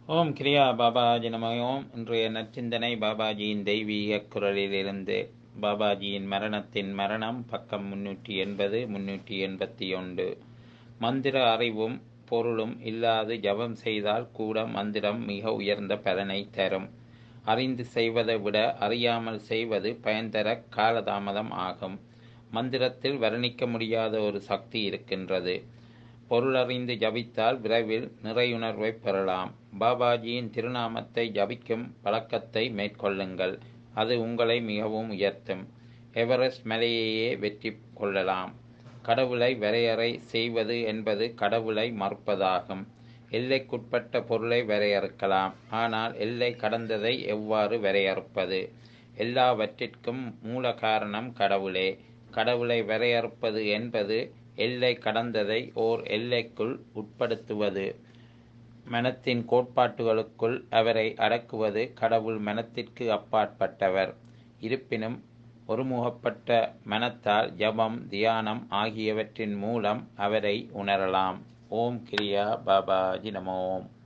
ஓம் கிரியா பாபாஜி நம ஓம் இன்றைய நற்சிந்தனை பாபாஜியின் தெய்வீக குரலிலிருந்து பாபாஜியின் மரணத்தின் மரணம் பக்கம் முன்னூற்றி எண்பது முன்னூற்றி எண்பத்தி ஒன்று மந்திர அறிவும் பொருளும் இல்லாது ஜபம் செய்தால் கூட மந்திரம் மிக உயர்ந்த பலனை தரும் அறிந்து செய்வதை விட அறியாமல் செய்வது பயன் தர காலதாமதம் ஆகும் மந்திரத்தில் வர்ணிக்க முடியாத ஒரு சக்தி இருக்கின்றது பொருளறிந்து ஜபித்தால் விரைவில் நிறையுணர்வை பெறலாம் பாபாஜியின் திருநாமத்தை ஜபிக்கும் பழக்கத்தை மேற்கொள்ளுங்கள் அது உங்களை மிகவும் உயர்த்தும் எவரெஸ்ட் மலையையே வெற்றி கொள்ளலாம் கடவுளை வரையறை செய்வது என்பது கடவுளை மறுப்பதாகும் எல்லைக்குட்பட்ட பொருளை வரையறுக்கலாம் ஆனால் எல்லை கடந்ததை எவ்வாறு வரையறுப்பது எல்லாவற்றிற்கும் மூல காரணம் கடவுளே கடவுளை வரையறுப்பது என்பது எல்லை கடந்ததை ஓர் எல்லைக்குள் உட்படுத்துவது மனத்தின் கோட்பாட்டுகளுக்குள் அவரை அடக்குவது கடவுள் மனத்திற்கு அப்பாற்பட்டவர் இருப்பினும் ஒருமுகப்பட்ட மனத்தால் ஜபம் தியானம் ஆகியவற்றின் மூலம் அவரை உணரலாம் ஓம் கிரியா பாபாஜி நமோம்